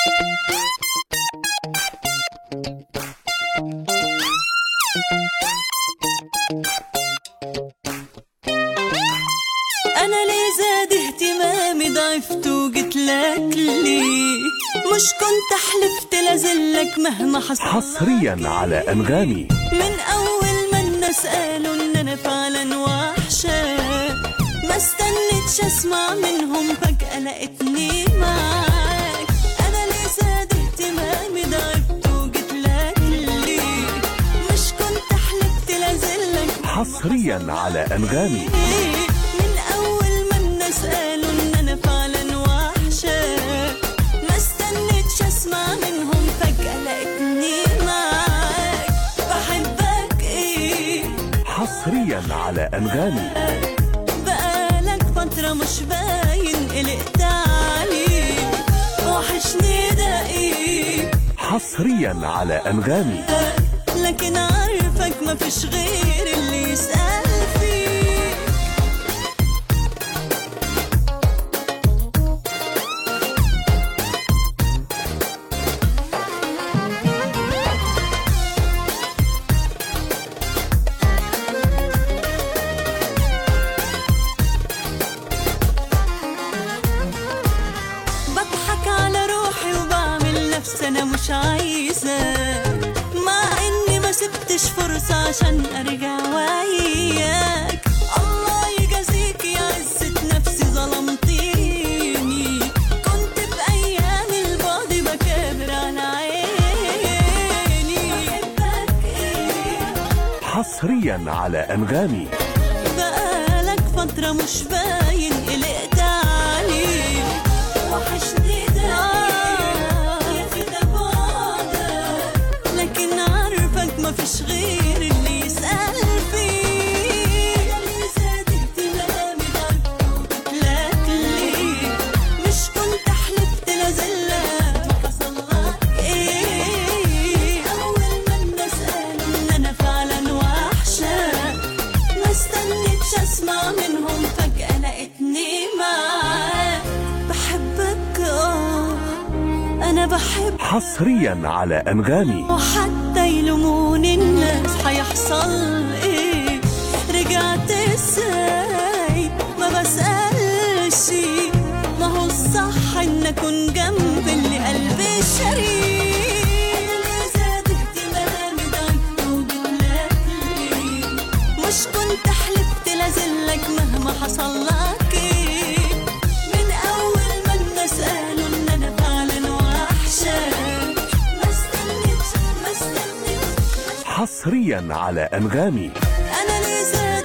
انا ليه زاد اهتمامي ضعفت وجيت لك ليه مش كنت حلفت لازلك مهما حصل حصريا على أنغامي من اول ما الناس قالوا ان انا فعلا وحشه ما استنيتش اسمع منهم فجاه لقيتني معاك انا ليه زاد اهتمامي ضعفت وجيت لك ليه مش كنت حلفت لازلك حصريا على أنغامي من اول ما الناس قالوا ان انا فعلا وحشه ما استنيتش اسمع منهم فجاه لقيتني معاك بحبك ايه حصريا على أنغامي بقالك فتره مش باين قلقت عليك وحشني ده ايه حصريا على أنغامي لكن عارفك مفيش غير اللي يسأل فيك بضحك على روحي وبعمل نفسي انا مش عايزة مع اني ما سبتش فرصة عشان ارجع وياك الله يجازيك يا عزة نفسي ظلمتيني كنت بايام البعد بكابر على عيني بحبك ايه حصريا على أنغامي بقالك فترة مش باين قلقت عليك وحشني ده يا في ده بعدك لكن عارفك مفيش غير اللي يسأل فيك اللي زاد اهتمامي ضعفت لك ليه مش كنت حلفت لازلك حصل لك ايه اول ما الناس قالوا ان انا فعلا وحشه ما استنيتش اسمع منهم فجأة لقيتني معاك بحبك اه انا بحب حصريا على أنغامي وحتى يلوموني الناس هيحصل ايه رجعت ازاي ما بسألش ما هو الصح ان اكون جنب اللي قلبي شريك اللي زاد اهتمامي ضعفت وجيتلك ليه مش كنت حلفت لازلك مهما حصل لك ايه من اول ما الناس قالوا ان انا فعلا وحشه ما استنيتش ما استنيتش حصريا على أنغامي انا ليه زاد